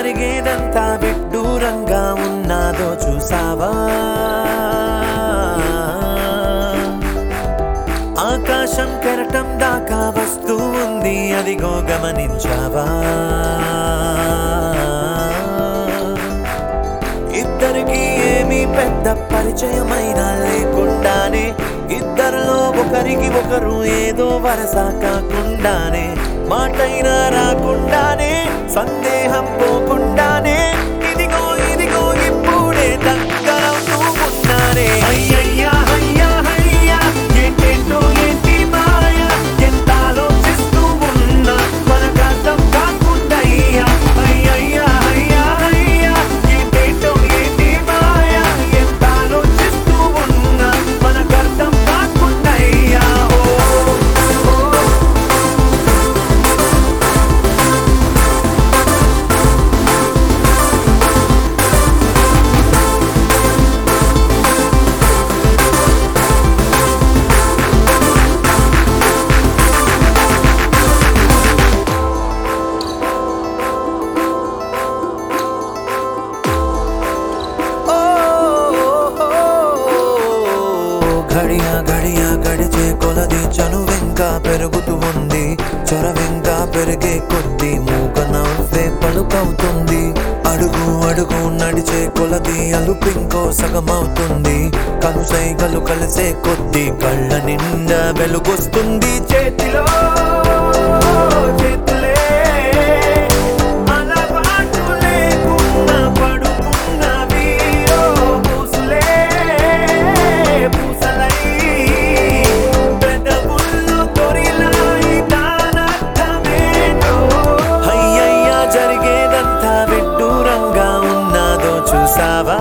జరిగేదంతా విడ్డూరంగా ఉన్నాదో చూసావా ఆకాశం కెరటం దాకా వస్తూ ఉంది అదిగో గమనించావా ఇద్దరికి ఏమీ పెద్ద పరిచయమైన లేకుండానే ఇద్దరిలో ఒకరికి ఒకరు ఏదో వరస కాకుండానే మాటైనా రాకుండానే సందేహం పోకుండానే ఇదిగో ఇదిగో ఇప్పుడే దగ్గరవుతూ ఉన్నానే అయ్యయ్యా అయ్యా అయ్యా ఏంటేంటో ఏంటి మాయ ఎంత ఆలోచిస్తూ ఉన్నా మనకర్థం కాకుండయ్యా అయ్యయ్యా అయ్యా అయ్యా ఏంటేంటో ఏంటి మాయ ఎంత ఆలోచిస్తూ ఉన్నా మనకర్థం కాకుండయ్యా ఓ ఓ ఓ ఘడియ ఘడియ గడిచే కొలది చనువింకా పెరుగుతూ ఉంది చొరవింకా పెరిగే కొద్ది మూక నవ్వే పలుకవుతుంది అడుగు అడుగు నడిచే కొలది అలుపింకో సగమవుతుంది కనుసైగలు కలిసే కొద్ది కళ్ళ నిండా వెలుగొస్తుంది చేతిలో చేతులే అలవాటు లేకున్నా పడుకున్నవి ఓ పూసులే పూసలై పెదవుల్లో తొరిలాయి దానర్థమేంటో అయ్యయ్యా జరిగేదంతా విడ్డూరంగా ఉన్నాదో చూసావా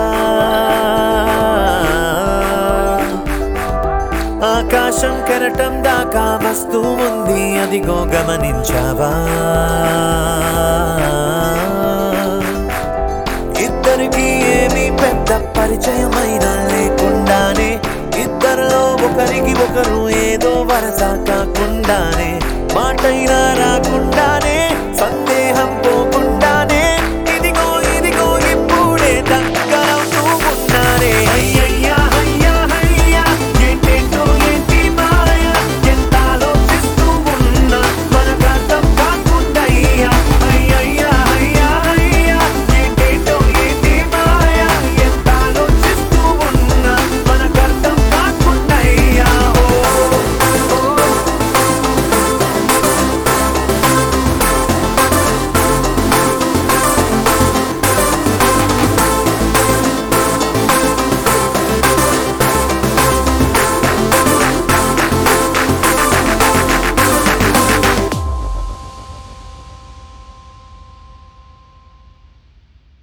ఆకాశం కెరటం దాకా వస్తూ ఉంది అదిగో గమనించావా ఇద్దరికి ఏమీ పెద్ద పరిచయమైన లేకుండానే ఇద్దరిలో ఒకరికి ఒకరు ఏదో వరస కాకుండానే మాటైనా రాకుండానే సందేహం పో